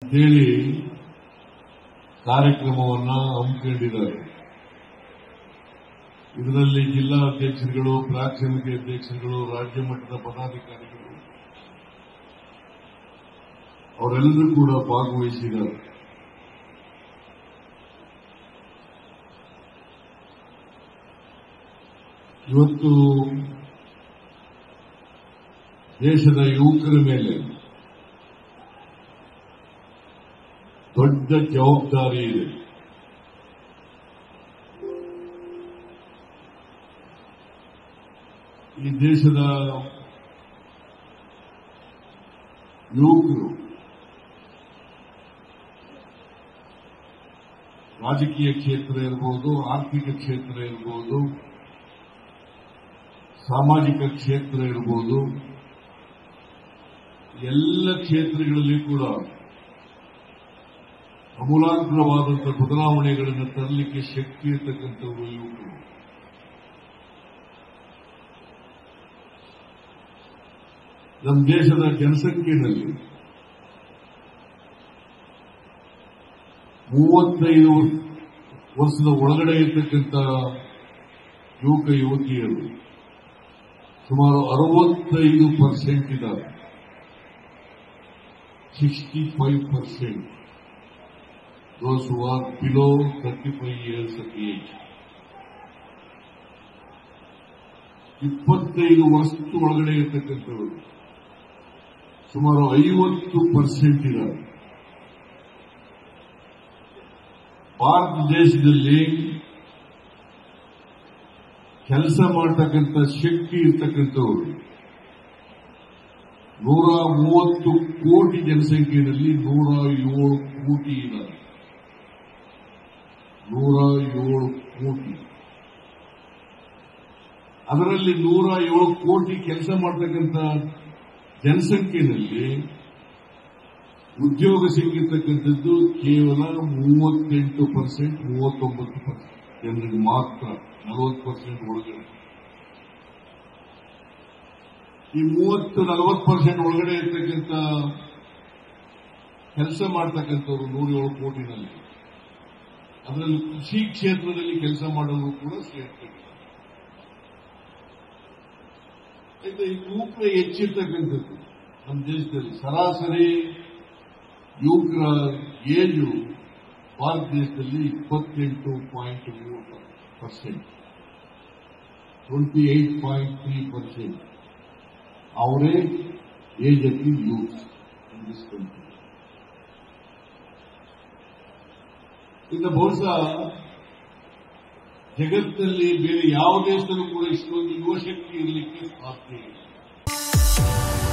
ಅಂತೇಳಿ ಕಾರ್ಯಕ್ರಮವನ್ನ ಹಮ್ಮಿಕೊಂಡಿದ್ದಾರೆ ಇದರಲ್ಲಿ ಜಿಲ್ಲಾ ಅಧ್ಯಕ್ಷರುಗಳು ಬ್ಲಾಕ್ ಸಮಿತಿ ಅಧ್ಯಕ್ಷರುಗಳು ರಾಜ್ಯ ಮಟ್ಟದ ಪದಾಧಿಕಾರಿಗಳು ಅವರೆಲ್ಲರೂ ಕೂಡ ಭಾಗವಹಿಸಿದ್ದಾರೆ ಇವತ್ತು ದೇಶದ ಯುವಕರ ಮೇಲೆ ದೊಡ್ಡ ಜವಾಬ್ದಾರಿ ಇದೆ ಈ ದೇಶದ ಯುವಕರು ರಾಜಕೀಯ ಕ್ಷೇತ್ರ ಇರಬಹುದು ಆರ್ಥಿಕ ಕ್ಷೇತ್ರ ಇರಬಹುದು ಸಾಮಾಜಿಕ ಕ್ಷೇತ್ರ ಇರಬಹುದು ಎಲ್ಲ ಕ್ಷೇತ್ರಗಳಲ್ಲಿ ಕೂಡ ಅಮೂಲಾಗ್ರವಾದಂತಹ ಬದಲಾವಣೆಗಳನ್ನು ತರಲಿಕ್ಕೆ ಶಕ್ತಿ ಇರತಕ್ಕಂಥವರು ಯುವಕರು ನಮ್ಮ ದೇಶದ ಜನಸಂಖ್ಯೆಯಲ್ಲಿ ಮೂವತ್ತೈದು ವರ್ಷದ ಒಳಗಡೆ ಇರತಕ್ಕಂಥ ಯುವಕ ಯುವತಿಯರು ಸುಮಾರು ಅರವತ್ತೈದು ಪರ್ಸೆಂಟ್ ಇದ್ದಾರೆ sixty five percent those who are below 35 years of age. ಇಪ್ಪತ್ತೈದು ವರ್ಷದ ಒಳಗಡೆ ಇರತಕ್ಕಂಥವರು ಸುಮಾರು ಐವತ್ತು ಪರ್ಸೆಂಟ್ ಇದ್ದಾರೆ ಭಾರತ ದೇಶದಲ್ಲಿ ಕೆಲಸ ಮಾಡತಕ್ಕಂಥ ಶಕ್ತಿ ಇರ್ತಕ್ಕಂಥವ್ರು ನೂರ ಮೂವತ್ತು ಕೋಟಿ ಜನಸಂಖ್ಯೆಯಲ್ಲಿ ನೂರ ಏಳು ಕೋಟಿ ಇದ್ದಾರೆ ನೂರ ಏಳು ಕೋಟಿ ಅದರಲ್ಲಿ ನೂರ ಏಳು ಕೋಟಿ ಕೆಲಸ ಮಾಡತಕ್ಕಂಥ ಜನಸಂಖ್ಯೆಯಲ್ಲಿ ಉದ್ಯೋಗ ಸಿಗಿರ್ತಕ್ಕಂಥದ್ದು ಕೇವಲ ಮೂವತ್ತೆಂಟು ಪರ್ಸೆಂಟ್ ಮೂವತ್ತೊಂಬತ್ತು ಪರ್ಸೆಂಟ್ ಜನರಿಗೆ ಮಾತ್ರ ನಲವತ್ತು ಪರ್ಸೆಂಟ್ ಒಳಗಡೆ ಈ ಮೂವತ್ತು ನಲವತ್ತು ಪರ್ಸೆಂಟ್ ಒಳಗಡೆ ಇರ್ತಕ್ಕಂಥ ಕೆಲಸ ಮಾಡ್ತಕ್ಕಂಥವ್ರು ನೂರ ಏಳು ಕೋಟಿನಲ್ಲಿ ಅದರಲ್ಲಿ ಕೃಷಿ ಕ್ಷೇತ್ರದಲ್ಲಿ ಕೆಲಸ ಮಾಡೋರು ಕೂಡ ಸೇರ್ತಾರೆ అయితే ಈ ಯುವಕರ ಹೆಚ್ಚಿರ್ತಕ್ಕಂಥದ್ದು ನಮ್ಮ ದೇಶದಲ್ಲಿ ಸರಾಸರಿ ಯುವಕರ ಏಜು ಭಾರತ ದೇಶದಲ್ಲಿ ಇಪ್ಪತ್ತೆಂಟು ಪಾಯಿಂಟ್ ಮೂರು percent twenty eight point three percent ಅವರೇ age of the youth in this country ಇನ್ನು ಬಹುಶಃ ಜಗತ್ತಿನಲ್ಲಿ ಬೇರೆ ಯಾವ ದೇಶದಲ್ಲೂ ಕೂಡ ಇಷ್ಟೊಂದು ಯುವಶಕ್ತಿ ಇರಲಿಕ್ಕೆ ಸಾಧ್ಯ ಇಲ್ಲ